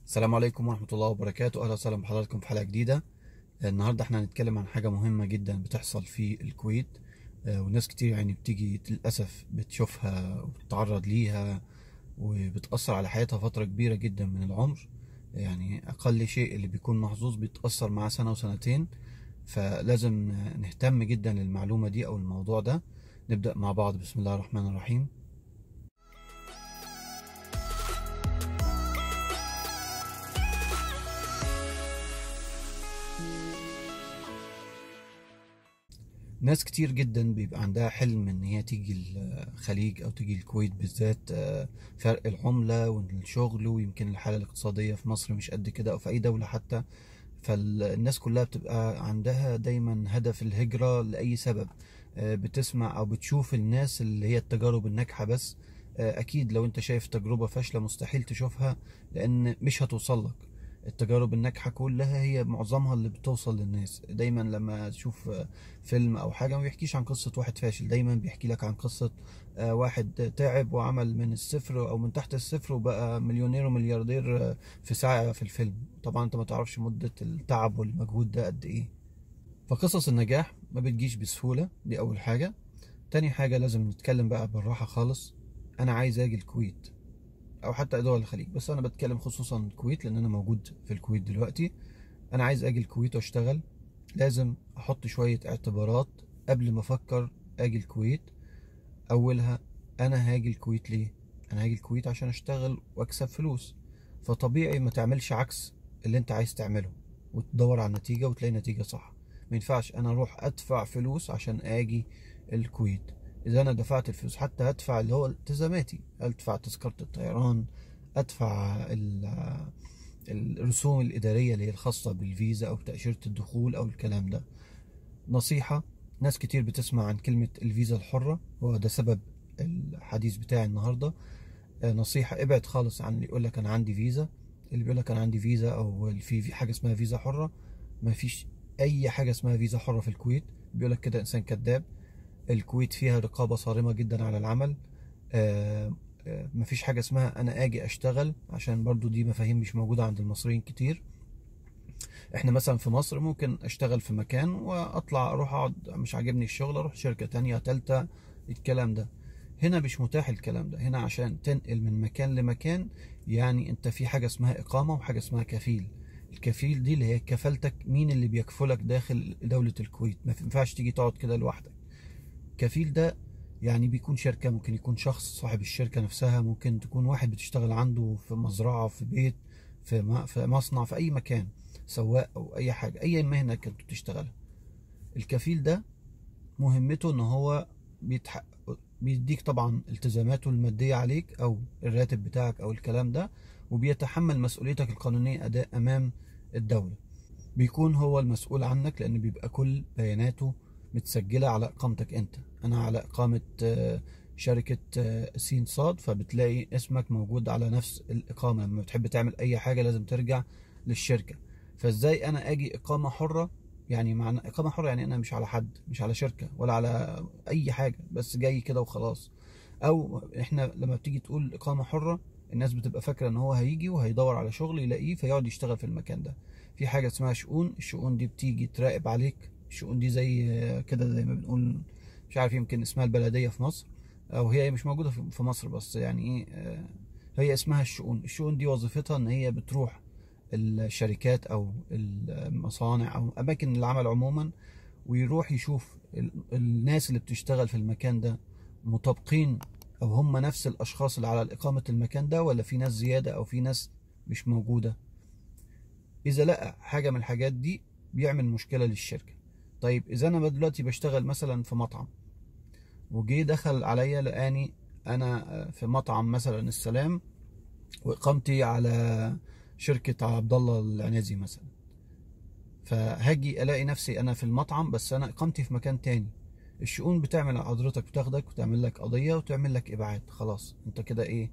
السلام عليكم ورحمة الله وبركاته أهلا وسهلا بحضراتكم في حلقة جديدة النهاردة احنا هنتكلم عن حاجة مهمة جدا بتحصل في الكويت آه، وناس كتير يعني بتيجي للأسف بتشوفها وبتتعرض ليها وبتأثر على حياتها فترة كبيرة جدا من العمر يعني أقل شيء اللي بيكون محظوظ بيتأثر معاه سنة وسنتين فلازم نهتم جدا للمعلومة دي أو الموضوع ده نبدأ مع بعض بسم الله الرحمن الرحيم ناس كتير جدا بيبقى عندها حلم ان هي تيجي الخليج او تيجي الكويت بالذات آه، فرق العملة والشغل ويمكن الحالة الاقتصادية في مصر مش قد كده او في اي دولة حتى فالناس كلها بتبقى عندها دايما هدف الهجرة لأي سبب آه، بتسمع او بتشوف الناس اللي هي التجارب الناجحة بس آه، اكيد لو انت شايف تجربة فاشلة مستحيل تشوفها لان مش هتوصل لك التجارب الناجحة كلها هي معظمها اللي بتوصل للناس دايما لما تشوف فيلم او حاجة ما بيحكيش عن قصة واحد فاشل دايما بيحكي لك عن قصة آه، واحد تعب وعمل من الصفر او من تحت الصفر وبقى مليونير وملياردير آه، في ساعة في الفيلم طبعا انت ما تعرفش مدة التعب والمجهود ده قد ايه فقصص النجاح ما بتجيش بسهولة دي اول حاجة تاني حاجة لازم نتكلم بقى بالراحة خالص انا عايز اجي الكويت او حتى دول الخليج بس انا بتكلم خصوصا الكويت لان انا موجود في الكويت دلوقتي انا عايز اجي الكويت واشتغل لازم احط شوية اعتبارات قبل ما افكر اجي الكويت اولها انا هاجي الكويت ليه انا هاجي الكويت عشان اشتغل واكسب فلوس فطبيعي ما تعملش عكس اللي انت عايز تعمله وتدور على النتيجة وتلاقي نتيجة صح ما ينفعش انا اروح ادفع فلوس عشان اجي الكويت اذا انا دفعت الفلوس حتى هدفع اللي هو التزاماتي ادفع تذكرة الطيران ادفع ال- الرسوم الادارية اللي هي الخاصة بالفيزا او تأشيرة الدخول او الكلام ده نصيحة ناس كتير بتسمع عن كلمة الفيزا الحرة هو ده سبب الحديث بتاعي النهاردة آه، نصيحة ابعد خالص عن اللي يقول لك انا عندي فيزا اللي بيقول لك انا عندي فيزا او في في حاجة اسمها فيزا حرة ما فيش اي حاجة اسمها فيزا حرة في الكويت بيقول لك كده انسان كذاب الكويت فيها رقابة صارمة جدا على العمل آه، آه، مفيش حاجة اسمها أنا أجي أشتغل عشان برضو دي مفاهيم مش موجودة عند المصريين كتير احنا مثلا في مصر ممكن اشتغل في مكان واطلع اروح اقعد مش عاجبني الشغل اروح شركة تانية تالتة الكلام ده هنا مش متاح الكلام ده هنا عشان تنقل من مكان لمكان يعني انت في حاجة اسمها اقامة وحاجة اسمها كفيل الكفيل دي اللي هي كفالتك مين اللي بيكفلك داخل دولة الكويت ما ينفعش تيجي تقعد كده لوحدك كفيل ده يعني بيكون شركة ممكن يكون شخص صاحب الشركة نفسها ممكن تكون واحد بتشتغل عنده في مزرعة في بيت في م- في مصنع في أي مكان سواق أو أي حاجة أي مهنة كنت بتشتغلها الكفيل ده مهمته إن هو بيتح... بيديك طبعا التزاماته المادية عليك أو الراتب بتاعك أو الكلام ده وبيتحمل مسؤوليتك القانونية أداء أمام الدولة بيكون هو المسؤول عنك لأن بيبقى كل بياناته متسجلة على إقامتك أنت أنا على إقامة آه، شركة آه، سين صاد فبتلاقي اسمك موجود على نفس الإقامة لما بتحب تعمل أي حاجة لازم ترجع للشركة فإزاي أنا أجي إقامة حرة يعني معنى إقامة حرة يعني أنا مش على حد مش على شركة ولا على أي حاجة بس جاي كده وخلاص أو إحنا لما بتيجي تقول إقامة حرة الناس بتبقى فاكرة إن هو هيجي وهيدور على شغل يلاقيه فيقعد يشتغل في المكان ده في حاجة اسمها شؤون الشؤون دي بتيجي تراقب عليك الشؤون دي زي آه، كده زي ما بنقول مش عارف يمكن اسمها البلدية في مصر او هي مش موجودة في في مصر بس يعني ايه آه، هي اسمها الشؤون الشؤون دي وظيفتها ان هي بتروح الشركات او المصانع او اماكن العمل عموما ويروح يشوف ال- الناس اللي بتشتغل في المكان ده مطابقين او هم نفس الاشخاص اللي على اقامة المكان ده ولا في ناس زيادة او في ناس مش موجودة اذا لقى حاجة من الحاجات دي بيعمل مشكلة للشركة طيب اذا انا دلوقتي بشتغل مثلا في مطعم وجي دخل عليا لقاني انا في مطعم مثلا السلام واقامتي على شركة عبد الله العنزي مثلا فهاجي الاقي نفسي انا في المطعم بس انا اقامتي في مكان تاني الشؤون بتعمل على حضرتك بتاخدك وتعمل لك قضية وتعمل لك ابعاد خلاص انت كده ايه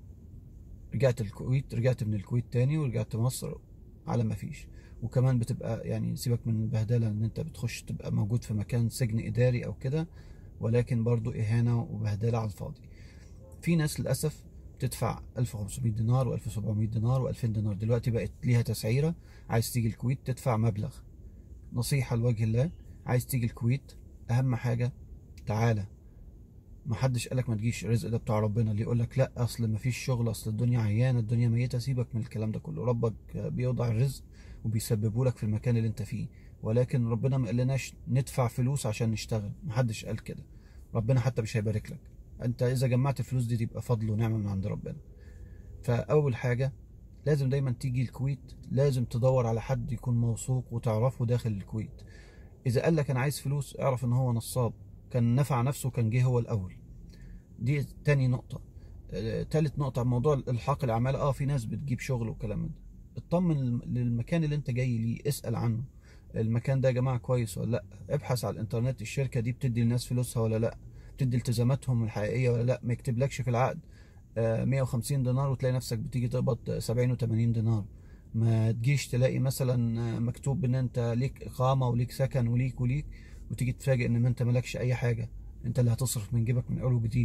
رجعت الكويت رجعت من الكويت تاني ورجعت مصر على ما فيش وكمان بتبقى يعني سيبك من البهدلة ان انت بتخش تبقى موجود في مكان سجن اداري او كده ولكن برضو اهانة وبهدلة على الفاضي في ناس للأسف تدفع 1500 دينار و1700 دينار و2000 دينار دلوقتي بقت ليها تسعيرة عايز تيجي الكويت تدفع مبلغ نصيحة لوجه الله عايز تيجي الكويت أهم حاجة تعالى محدش قالك ما تجيش الرزق ده بتاع ربنا اللي يقولك لا اصل ما فيش شغل اصل الدنيا عيانه الدنيا ميته سيبك من الكلام ده كله ربك بيوضع الرزق وبيسببه لك في المكان اللي انت فيه ولكن ربنا ما قالناش ندفع فلوس عشان نشتغل محدش قال كده ربنا حتى مش هيبارك لك انت اذا جمعت الفلوس دي تبقى فضل ونعمه من عند ربنا فاول حاجه لازم دايما تيجي الكويت لازم تدور على حد يكون موثوق وتعرفه داخل الكويت اذا قال لك انا عايز فلوس اعرف ان هو نصاب كان نفع نفسه كان جه هو الاول دي تاني نقطه آه، تالت نقطة موضوع الحاق الأعمال اه في ناس بتجيب شغل وكلام من ده اطمن للمكان اللي انت جاي ليه اسأل عنه المكان ده يا جماعة كويس ولا لا ابحث على الانترنت الشركة دي بتدي الناس فلوسها ولا لا بتدي التزاماتهم الحقيقية ولا لا ما يكتبلكش في العقد آه، 150 دينار وتلاقي نفسك بتيجي تقبض 70 و80 دينار ما تجيش تلاقي مثلا آه، مكتوب ان انت ليك اقامة وليك سكن وليك وليك وتيجي تتفاجئ ان انت مالكش اي حاجة انت اللي هتصرف من جيبك من اول وجديد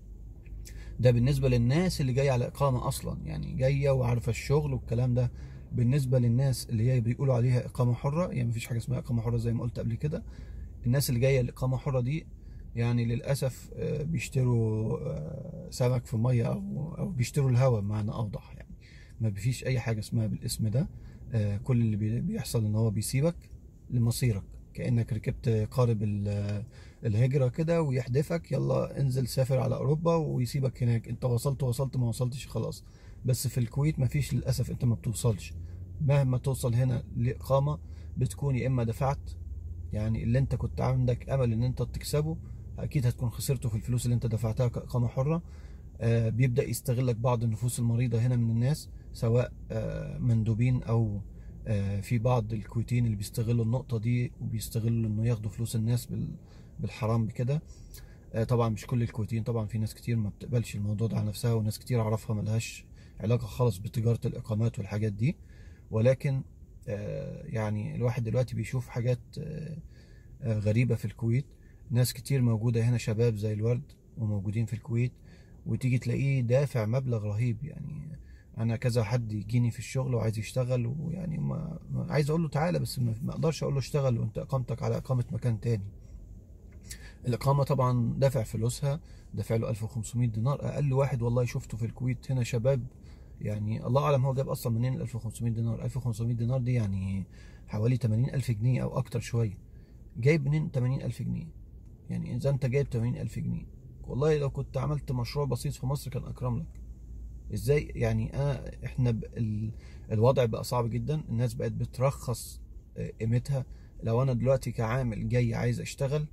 ده بالنسبة للناس اللي جاية على إقامة أصلا يعني جاية وعارفة الشغل والكلام ده بالنسبة للناس اللي هي بيقولوا عليها إقامة حرة يعني مفيش حاجة اسمها إقامة حرة زي ما قلت قبل كده الناس اللي جاية الإقامة حرة دي يعني للأسف آه، بيشتروا آه، سمك في مية أو أو بيشتروا الهواء بمعنى أوضح يعني ما فيش أي حاجة اسمها بالاسم ده آه، كل اللي بي- بيحصل إن هو بيسيبك لمصيرك كأنك ركبت قارب ال- الهجرة كده ويحدفك يلا انزل سافر على أوروبا ويسيبك هناك انت وصلت وصلت ما وصلتش خلاص بس في الكويت مفيش للأسف انت ما بتوصلش مهما توصل هنا لإقامة بتكون يا إما دفعت يعني اللي انت كنت عندك أمل ان انت تكسبه أكيد هتكون خسرته في الفلوس اللي انت دفعتها كإقامة حرة آه، بيبدأ يستغلك بعض النفوس المريضة هنا من الناس سواء آه، مندوبين أو آه، في بعض الكويتيين اللي بيستغلوا النقطة دي وبيستغلوا إنه ياخدوا فلوس الناس بال- بالحرام بكده آه، طبعا مش كل الكويتيين طبعا في ناس كتير ما بتقبلش الموضوع ده على نفسها وناس كتير أعرفها ملهاش علاقة خالص بتجارة الإقامات والحاجات دي ولكن آه، يعني الواحد دلوقتي بيشوف حاجات آه، آه، غريبة في الكويت ناس كتير موجودة هنا شباب زي الورد وموجودين في الكويت وتيجي تلاقيه دافع مبلغ رهيب يعني انا كذا حد يجيني في الشغل وعايز يشتغل ويعني ما ما- عايز اقول له تعالى بس ما ما اقدرش اقول له اشتغل وانت اقامتك على اقامة مكان تاني الإقامة طبعا دافع فلوسها دافع له 1500 دينار أقل واحد والله شفته في الكويت هنا شباب يعني الله أعلم هو جاب أصلا منين ال 1500 دينار 1500 دينار دي يعني حوالي 80 ألف جنيه أو أكتر شوية جايب منين 80 ألف جنيه يعني إذا أنت جايب 80 ألف جنيه والله لو كنت عملت مشروع بسيط في مصر كان أكرم لك ازاي يعني انا احنا ب... ال... الوضع بقى صعب جدا الناس بقت بترخص آه، قيمتها لو انا دلوقتي كعامل جاي عايز اشتغل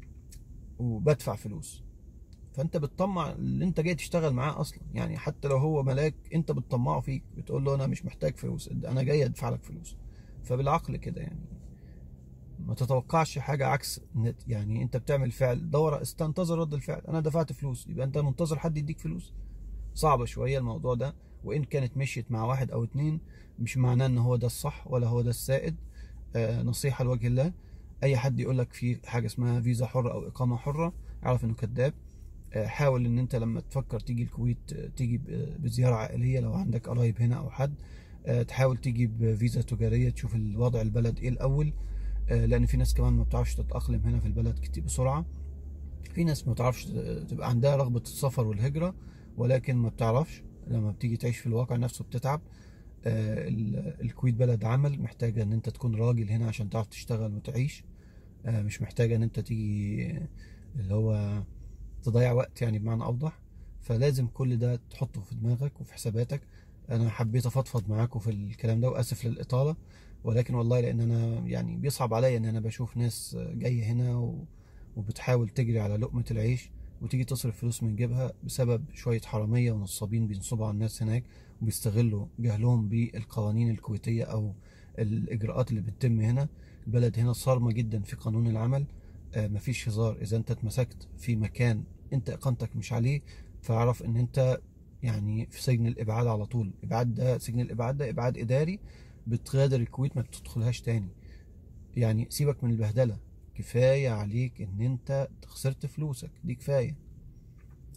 وبدفع فلوس فانت بتطمع اللي انت جاي تشتغل معاه اصلا يعني حتى لو هو ملاك انت بتطمعه فيك بتقول له انا مش محتاج فلوس انا جاي ادفع لك فلوس فبالعقل كده يعني ما تتوقعش حاجة عكس نت يعني انت بتعمل فعل دور استنتظر رد الفعل انا دفعت فلوس يبقى انت منتظر حد يديك فلوس صعبة شوية الموضوع ده وإن كانت مشيت مع واحد أو اتنين مش معناه إن هو ده الصح ولا هو ده السائد آه نصيحة لوجه الله أي حد يقول لك في حاجة اسمها فيزا حرة أو إقامة حرة اعرف إنه كذاب آه حاول إن أنت لما تفكر تيجي الكويت آه، تيجي ب- بزيارة عائلية لو عندك قرايب هنا أو حد آه تحاول تيجي بفيزا تجارية تشوف الوضع البلد إيه الأول آه لأن في ناس كمان ما بتعرفش تتأقلم هنا في البلد كتير بسرعة في ناس ما تعرفش تبقى عندها رغبة السفر والهجرة ولكن ما بتعرفش لما بتيجي تعيش في الواقع نفسه بتتعب آه، ال- الكويت بلد عمل محتاجة ان انت تكون راجل هنا عشان تعرف تشتغل وتعيش آه، مش محتاجة ان انت تيجي اللي هو تضيع وقت يعني بمعنى اوضح فلازم كل ده تحطه في دماغك وفي حساباتك انا حبيت افضفض معاكم في الكلام ده واسف للاطالة ولكن والله لان انا يعني بيصعب عليا ان انا بشوف ناس جاية هنا و... وبتحاول تجري على لقمة العيش وتيجي تصرف فلوس من جيبها بسبب شوية حرامية ونصابين بينصبوا على الناس هناك وبيستغلوا جهلهم بالقوانين الكويتية أو الإجراءات اللي بتتم هنا البلد هنا صارمة جدا في قانون العمل آه، مفيش هزار إذا أنت اتمسكت في مكان أنت إقامتك مش عليه فاعرف إن أنت يعني في سجن الإبعاد على طول إبعاد ده سجن الإبعاد ده إبعاد إداري بتغادر الكويت ما بتدخلهاش تاني يعني سيبك من البهدلة كفاية عليك ان انت خسرت فلوسك دي كفاية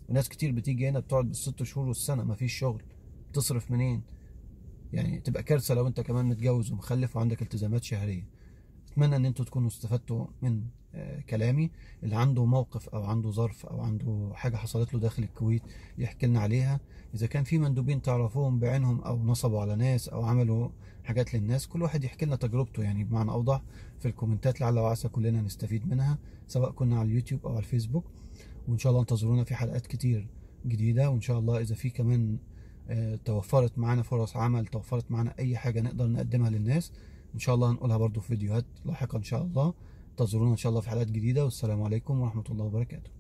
وناس كتير بتيجي هنا بتقعد بالست شهور والسنة مفيش شغل تصرف منين يعني تبقى كارثة لو انت كمان متجوز ومخلف وعندك التزامات شهرية اتمنى ان انتوا تكونوا استفدتوا من آه، كلامي اللي عنده موقف او عنده ظرف او عنده حاجة حصلت له داخل الكويت يحكي لنا عليها اذا كان في مندوبين تعرفوهم بعينهم او نصبوا على ناس او عملوا حاجات للناس كل واحد يحكي لنا تجربته يعني بمعنى اوضح في الكومنتات لعل وعسى كلنا نستفيد منها سواء كنا على اليوتيوب او على الفيسبوك وان شاء الله انتظرونا في حلقات كتير جديدة وان شاء الله اذا في كمان آه، توفرت معانا فرص عمل توفرت معانا اي حاجة نقدر نقدمها للناس ان شاء الله هنقولها برضو في فيديوهات لاحقا ان شاء الله انتظرونا ان شاء الله في حلقات جديدة والسلام عليكم ورحمة الله وبركاته